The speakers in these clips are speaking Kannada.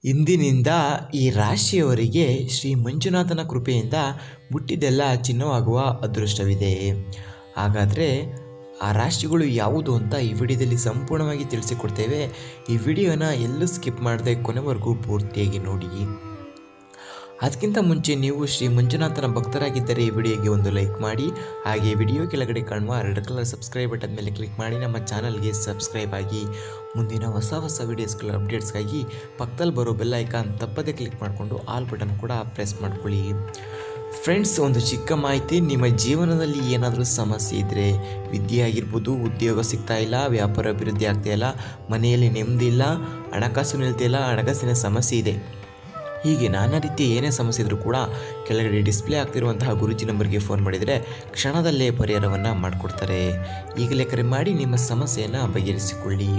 ಇಂದಿನಿಂದ ಈ ರಾಶಿಯವರಿಗೆ ಶ್ರೀ ಮಂಜುನಾಥನ ಕೃಪೆಯಿಂದ ಮುಟ್ಟಿದ್ದೆಲ್ಲ ಚಿನ್ನವಾಗುವ ಅದೃಷ್ಟವಿದೆ ಹಾಗಾದರೆ ಆ ರಾಶಿಗಳು ಯಾವುದು ಅಂತ ಈ ವಿಡಿಯೋದಲ್ಲಿ ಸಂಪೂರ್ಣವಾಗಿ ತಿಳಿಸಿಕೊಡ್ತೇವೆ ಈ ವಿಡಿಯೋನ ಎಲ್ಲೂ ಸ್ಕಿಪ್ ಮಾಡದೆ ಕೊನೆವರೆಗೂ ಪೂರ್ತಿಯಾಗಿ ನೋಡಿ ಅದಕ್ಕಿಂತ ಮುಂಚೆ ನೀವು ಶ್ರೀ ಮಂಜುನಾಥನ ಭಕ್ತರಾಗಿದ್ದರೆ ಈ ವಿಡಿಯೋಗೆ ಒಂದು ಲೈಕ್ ಮಾಡಿ ಹಾಗೆ ವಿಡಿಯೋ ಕೆಳಗಡೆ ಕಾಣುವ ರೆಡ್ ಕಲರ್ ಸಬ್ಸ್ಕ್ರೈಬ್ ಬಟನ್ ಮೇಲೆ ಕ್ಲಿಕ್ ಮಾಡಿ ನಮ್ಮ ಚಾನಲ್ಗೆ ಸಬ್ಸ್ಕ್ರೈಬ್ ಆಗಿ ಮುಂದಿನ ಹೊಸ ಹೊಸ ವೀಡಿಯೋಸ್ಗಳ ಅಪ್ಡೇಟ್ಸ್ಗಾಗಿ ಪಕ್ಕದಲ್ಲಿ ಬರೋ ಬೆಲ್ ಐಕಾನ್ ತಪ್ಪದೇ ಕ್ಲಿಕ್ ಮಾಡಿಕೊಂಡು ಆಲ್ ಬಟನ್ ಕೂಡ ಪ್ರೆಸ್ ಮಾಡ್ಕೊಳ್ಳಿ ಫ್ರೆಂಡ್ಸ್ ಒಂದು ಚಿಕ್ಕ ಮಾಹಿತಿ ನಿಮ್ಮ ಜೀವನದಲ್ಲಿ ಏನಾದರೂ ಸಮಸ್ಯೆ ಇದ್ದರೆ ವಿದ್ಯೆ ಆಗಿರ್ಬೋದು ಉದ್ಯೋಗ ಸಿಗ್ತಾ ಇಲ್ಲ ವ್ಯಾಪಾರ ಅಭಿವೃದ್ಧಿ ಆಗ್ತಾ ಇಲ್ಲ ಮನೆಯಲ್ಲಿ ನೆಮ್ಮದಿ ಇಲ್ಲ ಹಣಕಾಸು ನಿಲ್ತಿಲ್ಲ ಹಣಕಾಸಿನ ಸಮಸ್ಯೆ ಇದೆ ಹೀಗೆ ನಾನಾ ರೀತಿಯ ಏನೇ ಸಮಸ್ಯೆ ಇದ್ದರೂ ಕೂಡ ಕೆಳಗಡೆ ಡಿಸ್ಪ್ಲೇ ಆಗ್ತಿರುವಂತಹ ಗುರುಜಿ ನಂಬರ್ಗೆ ಫೋನ್ ಮಾಡಿದರೆ ಕ್ಷಣದಲ್ಲೇ ಪರಿಹಾರವನ್ನು ಮಾಡಿಕೊಡ್ತಾರೆ ಈಗಲೇ ಕರೆ ಮಾಡಿ ನಿಮ್ಮ ಸಮಸ್ಯೆಯನ್ನು ಬಗೆಹರಿಸಿಕೊಳ್ಳಿ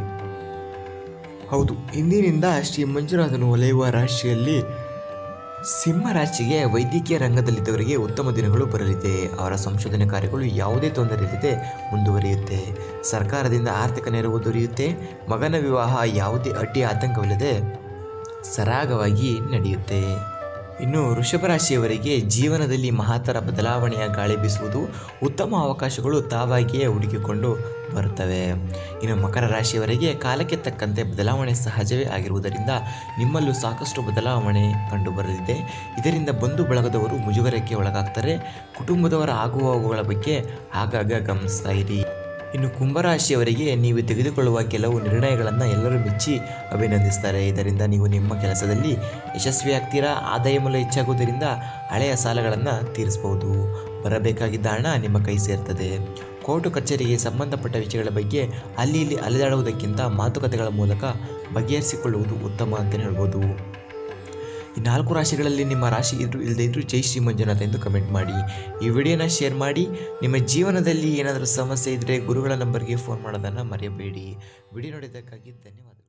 ಹೌದು ಇಂದಿನಿಂದ ಶ್ರೀ ಮಂಜುನಾಥನು ಒಲೆಯುವ ರಾಶಿಯಲ್ಲಿ ಸಿಂಹ ರಾಶಿಗೆ ವೈದ್ಯಕೀಯ ರಂಗದಲ್ಲಿದ್ದವರಿಗೆ ಉತ್ತಮ ದಿನಗಳು ಬರಲಿದೆ ಅವರ ಸಂಶೋಧನೆ ಕಾರ್ಯಗಳು ಯಾವುದೇ ತೊಂದರೆ ಇಲ್ಲದೆ ಮುಂದುವರಿಯುತ್ತೆ ಸರ್ಕಾರದಿಂದ ಆರ್ಥಿಕ ನೆರವು ದೊರೆಯುತ್ತೆ ಮಗನ ವಿವಾಹ ಯಾವುದೇ ಅಡ್ಡಿ ಆತಂಕವಿಲ್ಲದೆ ಸರಾಗವಾಗಿ ನಡೆಯುತ್ತೆ ಇನ್ನು ವೃಷಭ ರಾಶಿಯವರಿಗೆ ಜೀವನದಲ್ಲಿ ಮಹತ್ತರ ಬದಲಾವಣೆಯ ಗಾಳಿ ಬೀಸುವುದು ಉತ್ತಮ ಅವಕಾಶಗಳು ತಾವಾಗಿಯೇ ಹುಡುಕಿಕೊಂಡು ಬರುತ್ತವೆ ಇನ್ನು ಮಕರ ರಾಶಿಯವರಿಗೆ ಕಾಲಕ್ಕೆ ತಕ್ಕಂತೆ ಬದಲಾವಣೆ ಸಹಜವೇ ಆಗಿರುವುದರಿಂದ ನಿಮ್ಮಲ್ಲೂ ಸಾಕಷ್ಟು ಬದಲಾವಣೆ ಕಂಡುಬರಲಿದೆ ಇದರಿಂದ ಬಂಧು ಬಳಗದವರು ಮುಜುಗರಕ್ಕೆ ಒಳಗಾಗ್ತಾರೆ ಕುಟುಂಬದವರ ಆಗುಹೋಗುಗಳ ಬಗ್ಗೆ ಆಗಾಗ ಗಮನಿಸ್ತಾ ಇರಿ ಇನ್ನು ಕುಂಭರಾಶಿಯವರಿಗೆ ನೀವು ತೆಗೆದುಕೊಳ್ಳುವ ಕೆಲವು ನಿರ್ಣಯಗಳನ್ನು ಎಲ್ಲರೂ ಮೆಚ್ಚಿ ಅಭಿನಂದಿಸ್ತಾರೆ ಇದರಿಂದ ನೀವು ನಿಮ್ಮ ಕೆಲಸದಲ್ಲಿ ಯಶಸ್ವಿಯಾಗ್ತೀರಾ ಆದಾಯ ಮೂಲ ಹೆಚ್ಚಾಗುವುದರಿಂದ ಹಳೆಯ ಸಾಲಗಳನ್ನು ತೀರಿಸಬಹುದು ಬರಬೇಕಾಗಿದ್ದ ಹಣ ನಿಮ್ಮ ಕೈ ಸೇರ್ತದೆ ಕೋರ್ಟು ಕಚೇರಿಗೆ ಸಂಬಂಧಪಟ್ಟ ವಿಷಯಗಳ ಬಗ್ಗೆ ಅಲ್ಲಿ ಇಲ್ಲಿ ಅಲೆದಾಡುವುದಕ್ಕಿಂತ ಮಾತುಕತೆಗಳ ಮೂಲಕ ಬಗೆಹರಿಸಿಕೊಳ್ಳುವುದು ಉತ್ತಮ ಅಂತಲೇ ಹೇಳ್ಬೋದು ಈ ನಾಲ್ಕು ರಾಶಿಗಳಲ್ಲಿ ನಿಮ್ಮ ರಾಶಿ ಇದ್ರು ಇಲ್ಲದೆ ಇದ್ರೂ ಜೈ ಶ್ರೀ ಮಂಜುನಾಥ ಎಂದು ಕಮೆಂಟ್ ಮಾಡಿ ಈ ವಿಡಿಯೋನ ಶೇರ್ ಮಾಡಿ ನಿಮ್ಮ ಜೀವನದಲ್ಲಿ ಏನಾದರೂ ಸಮಸ್ಯೆ ಇದ್ದರೆ ಗುರುಗಳ ನಂಬರ್ಗೆ ಫೋನ್ ಮಾಡೋದನ್ನು ಮರೆಯಬೇಡಿ ವಿಡಿಯೋ ನೋಡಿದ್ದಕ್ಕಾಗಿ ಧನ್ಯವಾದಗಳು